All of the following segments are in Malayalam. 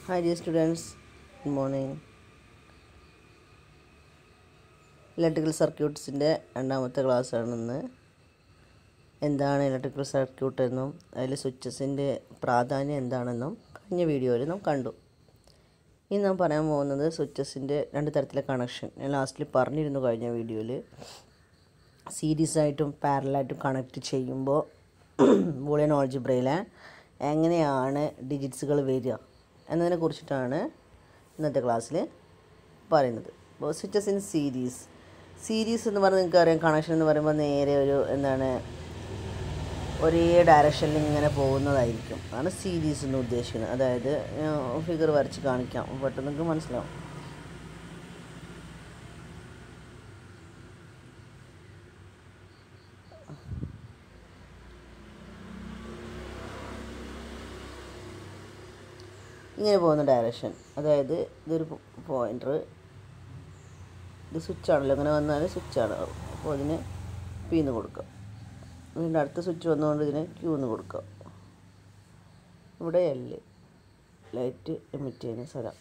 Hi dear students, good morning. Electrical സർക്യൂട്ട്സിൻ്റെ രണ്ടാമത്തെ ക്ലാസ്സാണ് ഇന്ന് എന്താണ് ഇലക്ട്രിക്കൽ സർക്യൂട്ട് എന്നും അതിൽ സ്വിച്ചസിൻ്റെ പ്രാധാന്യം എന്താണെന്നും കഴിഞ്ഞ വീഡിയോയിൽ നാം കണ്ടു ഇനി നാം പറയാൻ പോകുന്നത് സ്വിച്ചസിൻ്റെ രണ്ട് തരത്തിലെ കണക്ഷൻ ഞാൻ ലാസ്റ്റിൽ പറഞ്ഞിരുന്നു കഴിഞ്ഞ വീഡിയോയിൽ സീരീസ് ആയിട്ടും പാരലായിട്ടും കണക്ട് ചെയ്യുമ്പോൾ ബൂളിയൻ ഓൾജിബ്രയിലെ എങ്ങനെയാണ് ഡിജിറ്റ്സുകൾ വരിക എന്നതിനെ കുറിച്ചിട്ടാണ് ഇന്നത്തെ ക്ലാസ്സിൽ പറയുന്നത് അപ്പോൾ സ്വിച്ചസ് ഇൻ സീരീസ് സീരീസ് എന്ന് പറഞ്ഞാൽ നിങ്ങൾക്ക് അറിയാം കണക്ഷൻ എന്ന് പറയുമ്പോൾ നേരെ ഒരു എന്താണ് ഒരേ ഡയറക്ഷനിൽ ഇങ്ങനെ പോകുന്നതായിരിക്കും അതാണ് സീരീസ് എന്ന് ഉദ്ദേശിക്കുന്നത് അതായത് ഫിഗർ വരച്ച് കാണിക്കാം പെട്ടെന്ന് നിങ്ങൾക്ക് മനസ്സിലാവും ഇങ്ങനെ പോകുന്ന ഡയറക്ഷൻ അതായത് ഇതൊരു പോയിൻ്റർ ഇത് സ്വിച്ചാണല്ലോ ഇങ്ങനെ വന്നാൽ സ്വിച്ചാണ് അപ്പോൾ ഇതിന് പി എന്ന് കൊടുക്കുക വീണ്ടും അടുത്ത സ്വിച്ച് വന്നുകൊണ്ട് ഇതിന് ക്യൂ എന്ന് കൊടുക്കുക ഇവിടെ എല് ലൈറ്റ് എമിറ്റ് ചെയ്യുന്ന സ്ഥലം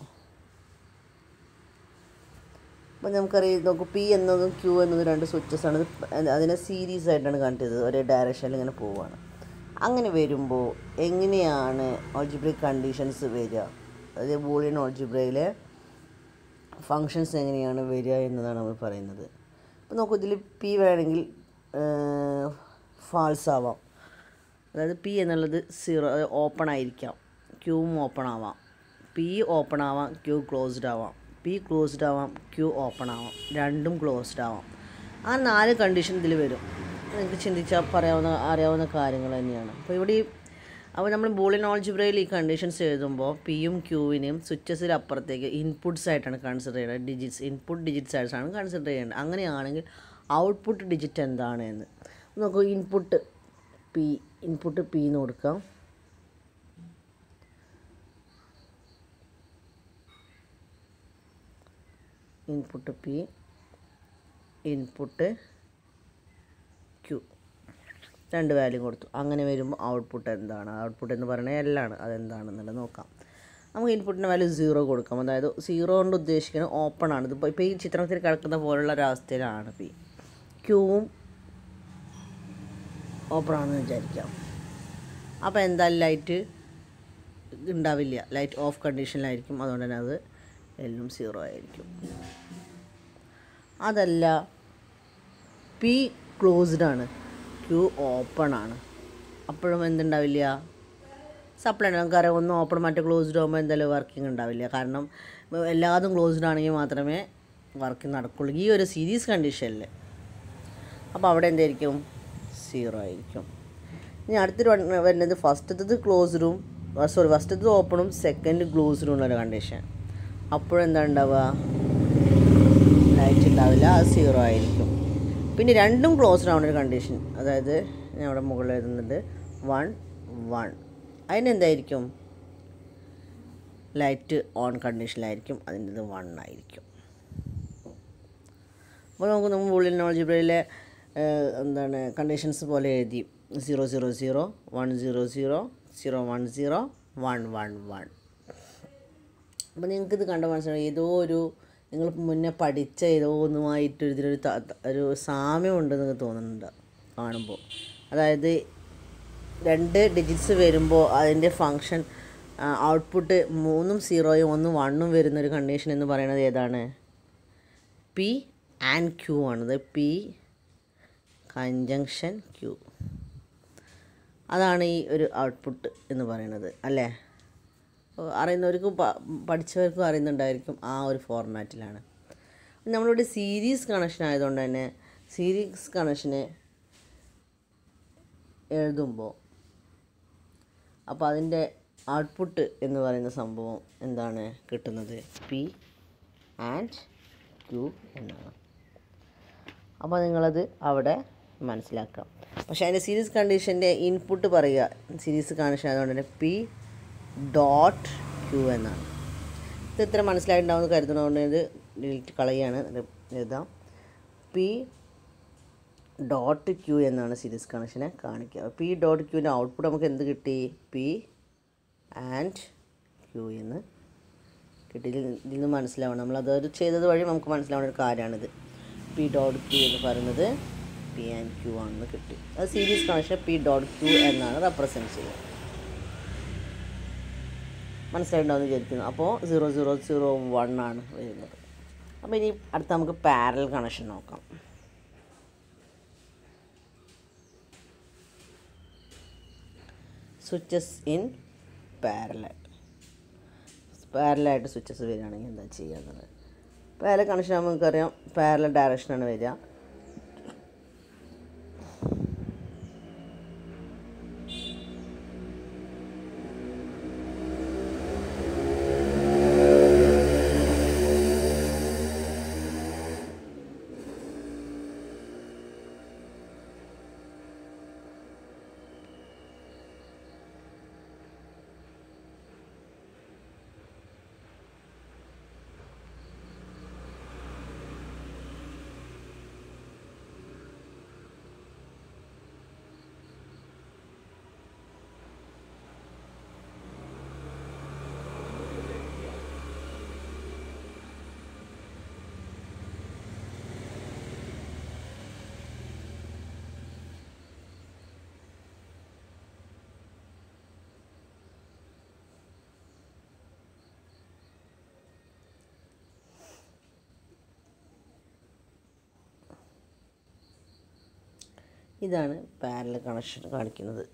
അപ്പോൾ നമുക്കറിയാം നോക്കൂ പി എന്നതും ക്യൂ എന്നതും രണ്ട് സ്വിച്ചസ് ആണ് ഇത് അതിനെ സീരീസ് ആയിട്ടാണ് കാണിച്ചത് ഒരേ ഡയറക്ഷനിൽ ഇങ്ങനെ പോവുകയാണ് അങ്ങനെ വരുമ്പോൾ എങ്ങനെയാണ് ഓൾജിബ്രിക് കണ്ടീഷൻസ് വരിക അതായത് ബൂളിയൻ ഓൾജിബ്രയിലെ ഫങ്ഷൻസ് എങ്ങനെയാണ് വരിക എന്നതാണ് നമ്മൾ പറയുന്നത് അപ്പോൾ നോക്കൂ ഇതിൽ പി വേണമെങ്കിൽ ഫാൾസ് ആവാം അതായത് പി എന്നുള്ളത് സീറോ ഓപ്പൺ ആയിരിക്കാം ക്യൂവും ഓപ്പൺ ആവാം പി ഓപ്പൺ ആവാം ക്യൂ ക്ലോസ്ഡ് ആവാം പി ക്ലോസ്ഡ് ആവാം ക്യൂ ഓപ്പൺ ആവാം രണ്ടും ക്ലോസ്ഡ് ആവാം ആ നാല് കണ്ടീഷൻ ഇതിൽ വരും നിങ്ങൾക്ക് ചിന്തിച്ചാൽ പറയാവുന്ന അറിയാവുന്ന കാര്യങ്ങൾ തന്നെയാണ് അപ്പോൾ ഇവിടെ ഈ അപ്പോൾ നമ്മൾ ബോളിയൻ ഓൾജിബ്രയിൽ ഈ കണ്ടീഷൻസ് എഴുതുമ്പോൾ പിയും ക്യൂവിനെയും സ്വിച്ചസിൽ അപ്പുറത്തേക്ക് ഇൻപുട്സ് ആയിട്ടാണ് കൺസിഡർ ചെയ്യുന്നത് ഡിജിറ്റ്സ് ഇൻപുട്ട് ഡിജിറ്റ്സ് ആയിട്ടാണ് കൺസിഡർ ചെയ്യേണ്ടത് അങ്ങനെയാണെങ്കിൽ ഔട്ട്പുട്ട് ഡിജിറ്റ് എന്താണ് എന്ന് നോക്കൂ ഇൻപുട്ട് പി ഇൻപുട്ട് പി എന്ന് കൊടുക്കാം ഇൻപുട്ട് പി ഇൻപുട്ട് ക്യൂ രണ്ട് വാല്യൂ കൊടുത്തു അങ്ങനെ വരുമ്പോൾ ഔട്ട്പുട്ട് എന്താണ് ഔട്ട്പുട്ട് എന്ന് പറയുന്നത് എല്ലാണ് അതെന്താണെന്നുള്ളത് നോക്കാം നമുക്ക് ഇൻപുട്ടിൻ്റെ വാല്യൂ സീറോ കൊടുക്കാം അതായത് സീറോ കൊണ്ട് ഉദ്ദേശിക്കുന്നത് ഓപ്പൺ ആണ് ഇതിപ്പോൾ ഇപ്പോൾ ഈ ചിത്രത്തിൽ കിടക്കുന്ന പോലുള്ള ഒരവസ്ഥയിലാണ് പി ക്യൂവും ഓപ്പൺ ആണെന്ന് വിചാരിക്കാം അപ്പോൾ എന്തായാലും ലൈറ്റ് ഉണ്ടാവില്ല ലൈറ്റ് ഓഫ് കണ്ടീഷനിലായിരിക്കും അതുകൊണ്ട് തന്നെ അത് എല്ലാം സീറോ ആയിരിക്കും അതല്ല പി ക്ലോസ്ഡ് ആണ് ക്യൂ ഓപ്പൺ ആണ് അപ്പോഴും എന്തുണ്ടാവില്ല സപ്ലൈ നമുക്കറിയാം ഒന്ന് ഓപ്പൺ മറ്റേ ക്ലോസ്ഡ് ആകുമ്പോൾ എന്തായാലും വർക്കിംഗ് ഉണ്ടാവില്ല കാരണം എല്ലാതും ക്ലോസ്ഡ് ആണെങ്കിൽ മാത്രമേ വർക്കിംഗ് നടക്കുള്ളൂ ഈ ഒരു സീരീസ് കണ്ടീഷനിൽ അപ്പോൾ അവിടെ എന്തായിരിക്കും സീറോ ആയിരിക്കും ഇനി അടുത്തൊരു വരുന്നത് ഫസ്റ്റത്തത് ക്ലോസ്ഡും സോറി ഫസ്റ്റത്തത് ഓപ്പണും സെക്കൻഡ് ക്ലോസ്ഡും ഉള്ളൊരു കണ്ടീഷൻ അപ്പോഴെന്താ ഉണ്ടാവുക ലൈറ്റ് ഉണ്ടാവില്ല അത് സീറോ ആയിരിക്കും പിന്നെ രണ്ടും ക്ലോസ്ഡ് ആവുന്ന ഒരു കണ്ടീഷൻ അതായത് ഞാൻ അവിടെ മുകളിൽ എഴുതുന്നുണ്ട് വൺ വൺ അതിനെന്തായിരിക്കും ലൈറ്റ് ഓൺ കണ്ടീഷനിലായിരിക്കും അതിൻ്റെ വൺ ആയിരിക്കും അപ്പോൾ നമുക്ക് നമ്മൾ ബുള്ളിൻ നോളജിബ്രയിലെ എന്താണ് കണ്ടീഷൻസ് പോലെ എഴുതി zero zero zero one zero zero zero one zero one one one അപ്പോൾ നിങ്ങൾക്കിത് കണ്ട മനസ്സിലാവും ഏതോ ഒരു നിങ്ങൾ മുന്നേ പഠിച്ച ഏതോ ഒന്നുമായിട്ട് ഇതിലൊരു ഒരു സാമ്യം ഉണ്ടെന്ന് നിങ്ങൾക്ക് തോന്നുന്നുണ്ട് കാണുമ്പോൾ അതായത് രണ്ട് ഡിജിറ്റ്സ് വരുമ്പോൾ അതിൻ്റെ ഫങ്ഷൻ ഔട്ട്പുട്ട് മൂന്നും സീറോയും ഒന്നും വണ്ണും വരുന്നൊരു കണ്ടീഷൻ എന്ന് പറയുന്നത് ഏതാണ് പി ആൻഡ് ക്യൂ ആണത് പി കഞ്ചങ്ഷൻ ക്യൂ അതാണ് ഈ ഒരു ഔട്ട്പുട്ട് എന്ന് പറയുന്നത് അല്ലേ അറിയുന്നവർക്കും പഠിച്ചവർക്കും അറിയുന്നുണ്ടായിരിക്കും ആ ഒരു ഫോർമാറ്റിലാണ് നമ്മളിവിടെ സീരീസ് കണക്ഷൻ ആയതുകൊണ്ട് തന്നെ സീരീസ് കണക്ഷന് എഴുതുമ്പോൾ അപ്പോൾ അതിൻ്റെ ഔട്ട്പുട്ട് എന്ന് പറയുന്ന സംഭവം എന്താണ് കിട്ടുന്നത് പി ആൻഡ് ക്യൂ എന്നാണ് അപ്പോൾ നിങ്ങളത് അവിടെ മനസ്സിലാക്കാം പക്ഷേ അതിൻ്റെ സീരീസ് കണ്ടീഷൻ്റെ ഇൻപുട്ട് പറയുക സീരീസ് കണ്ടീഷൻ ആയതുകൊണ്ട് തന്നെ പി ഡോട്ട് ക്യൂ എന്നാണ് ഇത് ഇത്ര മനസ്സിലായിട്ടുണ്ടാവുമെന്ന് കരുതുന്നതുകൊണ്ട് ഇത് ഡിലീറ്റ് കളയാണ് എഴുതാം പി ഡോട്ട് ക്യൂ എന്നാണ് സീരീസ് കണക്ഷനെ കാണിക്കുക പി ഡോട്ട് ക്യൂവിൻ്റെ ഔട്ട്പുട്ട് നമുക്ക് എന്ത് കിട്ടി പി ആൻഡ് ക്യൂ എന്ന് കിട്ടിയിൽ ഇതിൽ നിന്ന് മനസ്സിലാവണം നമ്മളത് ചെയ്തത് വഴി നമുക്ക് മനസ്സിലാവുന്ന ഒരു കാര്യമാണിത് പി ഡോട്ട് ക്യൂ എന്ന് പറയുന്നത് പി ആൻഡ് ക്യൂ ആണെന്ന് കിട്ടി അത് series connection P dot Q എന്നാണ് റെപ്രസെൻറ്റ് ചെയ്യുന്നത് മനസ്സിലായിട്ടുണ്ടാവുമെന്ന് വിചാരിക്കുന്നു അപ്പോൾ സീറോ സീറോ സീറോ വൺ ആണ് വരുന്നത് അപ്പോൾ ഇനി അടുത്ത നമുക്ക് പാരൽ കണക്ഷൻ നോക്കാം സ്വിച്ചസ് ഇൻ പാരലൽ പാരലായിട്ട് സ്വിച്ചസ് വരികയാണെങ്കിൽ എന്താ ചെയ്യുന്നത് പാരൽ കണക്ഷൻ ആകുമ്പോൾ നമുക്കറിയാം പാരലൽ ഡയറക്ഷനാണ് വരിക ഇതാണ് പാരലൽ കണക്ഷൻ കാണിക്കുന്നത്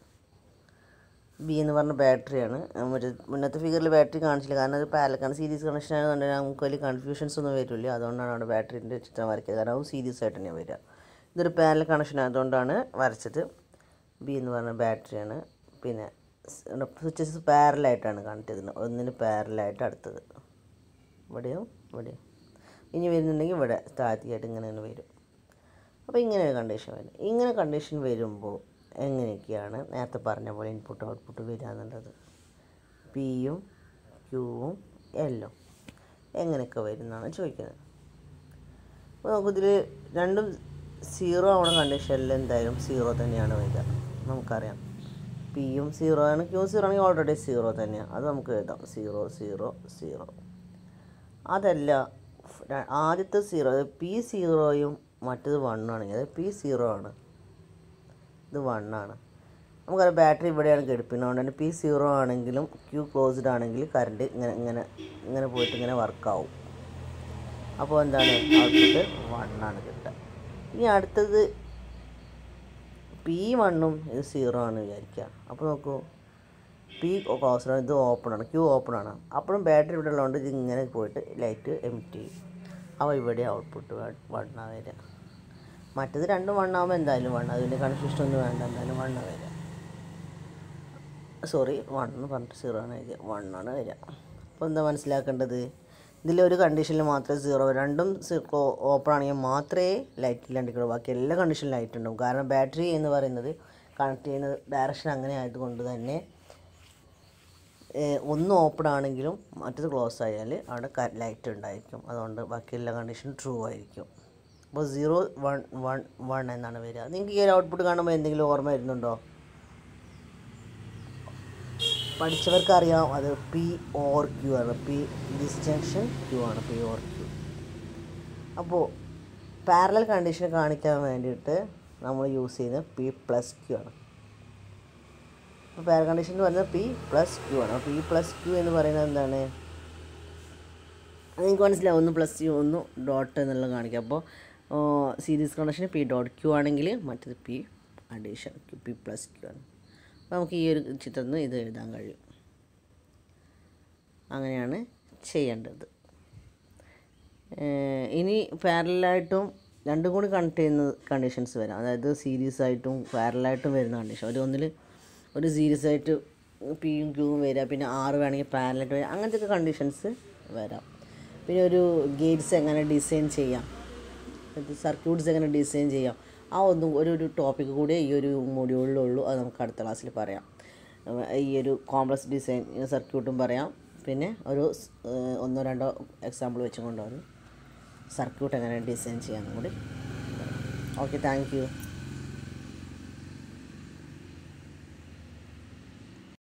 ബി എന്ന് പറഞ്ഞ ബാറ്ററിയാണ് മറ്റേ മുന്നത്തെ ഫിഗറിൽ ബാറ്ററി കാണിച്ചില്ല കാരണം അത് പാരലൽ സീരീസ് കണക്ഷൻ ആയതുകൊണ്ട് നമുക്ക് വലിയ കൺഫ്യൂഷൻസ് ഒന്നും വരില്ല അതുകൊണ്ടാണ് അവിടെ ബാറ്ററിൻ്റെ ചിത്രം വരയ്ക്കുന്നത് കാരണം അത് സീരീസ് ആയിട്ട് തന്നെയാണ് വരിക ഇതൊരു പാരലൽ കണക്ഷൻ ആയതുകൊണ്ടാണ് വരച്ചത് ബി എന്ന് പറഞ്ഞ ബാറ്ററിയാണ് പിന്നെ സ്വിച്ചസ് പാരലായിട്ടാണ് കാണിച്ചിരുന്നത് ഒന്നിന് പാരലായിട്ട് അടുത്തത് ഇവിടെയോ ഇവിടെയോ ഇനി വരുന്നുണ്ടെങ്കിൽ ഇവിടെ താഴ്ത്തിയായിട്ട് ഇങ്ങനെ തന്നെ വരും അപ്പോൾ ഇങ്ങനെ ഒരു കണ്ടീഷൻ വരും ഇങ്ങനെ കണ്ടീഷൻ വരുമ്പോൾ എങ്ങനെയൊക്കെയാണ് നേരത്തെ പറഞ്ഞ പോലെ ഇൻപുട്ട് ഔട്ട്പുട്ട് വരിക എന്നുള്ളത് പിയും ക്യൂവും എല്ലും എങ്ങനെയൊക്കെ വരും എന്നാണ് ചോദിക്കുന്നത് അപ്പോൾ നമുക്കിതിൽ രണ്ടും സീറോ ആവണ കണ്ടീഷനിൽ എന്തായാലും സീറോ തന്നെയാണ് വരിക നമുക്കറിയാം പിയും സീറോ ആണ് ക്യൂ സീറോ ആണെങ്കിൽ ഓൾറെഡി സീറോ തന്നെയാണ് അത് നമുക്ക് എഴുതാം സീറോ സീറോ സീറോ അതല്ല ര- ആദ്യത്തെ സീറോ പി സീറോയും മറ്റത് വണ്ണാണെങ്കിൽ അത് പി സീറോ ആണ് ഇത് വണ്ണാണ് നമുക്കത് ബാറ്ററി ഇവിടെയാണ് ഘടിപ്പിക്കുന്നത് അതുകൊണ്ട് തന്നെ പി സീറോ ആണെങ്കിലും ക്യൂ ക്ലോസ്ഡ് ആണെങ്കിൽ കറണ്ട് ഇങ്ങനെ ഇങ്ങനെ ഇങ്ങനെ പോയിട്ട് ഇങ്ങനെ വർക്കാവും അപ്പോൾ എന്താണ് ഔട്ട്പുട്ട് വണ്ണാണ് കിട്ടുക ഇനി അടുത്തത് പി വണ്ണും ഇത് സീറോ ആണ് വിചാരിക്കുക അപ്പോൾ നോക്കൂ പി ക്ലോസ്ഡ് ആണ് ഇത് ഓപ്പൺ ആണ് ക്യൂ ഓപ്പൺ ആണ് അപ്പോഴും ബാറ്ററി ഇവിടെ ഉള്ളതുകൊണ്ട് ഇത് ഇങ്ങനെ പോയിട്ട് ലൈറ്റ് എമിറ്റ് ചെയ്യും അപ്പോൾ ഇവിടെ ഔട്ട്പുട്ട് വണ്ണ വരിക മറ്റത് രണ്ടും വണ്ണാകുമ്പോൾ എന്തായാലും വണ്ണ അതിൻ്റെ കൺഫ്യൂഷൻ ഒന്നും വേണ്ട എന്തായാലും വണ്ണ വരിക സോറി വൺ എന്ന് പറഞ്ഞിട്ട് സീറോ ആണ് എഴുതിയത് വൺ ആണ് വരിക അപ്പോൾ എന്താ മനസ്സിലാക്കേണ്ടത് ഇതിലൊരു കണ്ടീഷനിൽ മാത്രമേ സീറോ രണ്ടും ഓപ്പൺ ആണെങ്കിൽ മാത്രമേ ലൈറ്റ് ഇല്ലാണ്ടിക്കുള്ളൂ ബാക്കി എല്ലാ കണ്ടീഷനിലും ലൈറ്റ് ഉണ്ടാവും കാരണം ബാറ്ററി എന്ന് പറയുന്നത് കണക്ട് ചെയ്യുന്ന ഡയറക്ഷൻ അങ്ങനെ ആയതുകൊണ്ട് തന്നെ ഏഹ് ഒന്ന് ഓപ്പൺ ആണെങ്കിലും മറ്റത് ക്ലോസ് ആയാൽ അവിടെ ലൈറ്റ് ഉണ്ടായിരിക്കും അതുകൊണ്ട് ബാക്കി എല്ലാ കണ്ടീഷനും ട്രൂ ആയിരിക്കും അപ്പോൾ സീറോ വൺ വൺ വൺ എന്നാണ് വരിക നിങ്ങൾക്ക് ഈ ഒരു ഔട്ട്പുട്ട് കാണുമ്പോൾ എന്തെങ്കിലും ഓർമ്മ വരുന്നുണ്ടോ പഠിച്ചവർക്ക് അറിയാം അത് പി ഓർ ക്യൂ ആണ് പി ഡിസ്റ്റൻഷൻ ക്യൂ ആണ് പി ഓർ ക്യൂ അപ്പോൾ പാരലൽ കണ്ടീഷൻ കാണിക്കാൻ വേണ്ടിയിട്ട് നമ്മൾ യൂസ് ചെയ്യുന്നത് പി പ്ലസ് ക്യൂ ആണ് അപ്പോൾ പാരൽ കണ്ടീഷൻ എന്ന് പറയുന്നത് പി പ്ലസ് ക്യൂ ആണ് അപ്പോൾ പി പ്ലസ് ക്യൂ എന്ന് പറയുന്നത് എന്താണ് അത് നിങ്ങൾക്ക് മനസ്സിലാവും ഒന്ന് പ്ലസ് ക്യൂ ഒന്ന് ഡോട്ട് എന്നുള്ളത് കാണിക്കുക അപ്പോൾ series connection P dot Q ആണെങ്കിൽ മറ്റത് P addition P plus Q ആണ് അപ്പോൾ നമുക്ക് ഈ ഒരു ചിത്രത്തിൽ നിന്ന് ഇത് എഴുതാൻ കഴിയും അങ്ങനെയാണ് ചെയ്യേണ്ടത് ഏഹ് ഇനി പാരലായിട്ടും രണ്ടും കൂടി കണക്ട് ചെയ്യുന്ന കണ്ടീഷൻസ് വരാം അതായത് സീരീസ് ആയിട്ടും പാരലായിട്ടും വരുന്ന കണ്ടീഷൻ ഒരു ഒന്നിൽ ഒരു സീരീസ് ആയിട്ട് പിയും ക്യൂവും വരിക പിന്നെ ആറ് വേണമെങ്കിൽ പാരലായിട്ട് വരിക അങ്ങനത്തെ ഒക്കെ കണ്ടീഷൻസ് വരാം പിന്നെ ഒരു ഗേറ്റ്സ് എങ്ങനെ ഡിസൈൻ ചെയ്യാം സർക്യൂട്ട്സ് എങ്ങനെ ഡിസൈൻ ചെയ്യാം ആ ഒന്നും ഒരു ഒരു ടോപ്പിക് കൂടി ഈ ഒരു മൊഡ്യൂളിലുള്ളൂ അത് നമുക്ക് അടുത്ത ക്ലാസ്സിൽ പറയാം ഏഹ് ഈ ഒരു കോംപ്ലക്സ് ഡിസൈൻ സർക്യൂട്ടും പറയാം പിന്നെ ഒരു സ്- ഏഹ് ഒന്നോ രണ്ടോ എക്സാമ്പിൾ വെച്ചും കൊണ്ടുവന്ന് സർക്യൂട്ട് എങ്ങനെ ഡിസൈൻ ചെയ്യാമെന്നും കൂടി ഓക്കെ താങ്ക് യു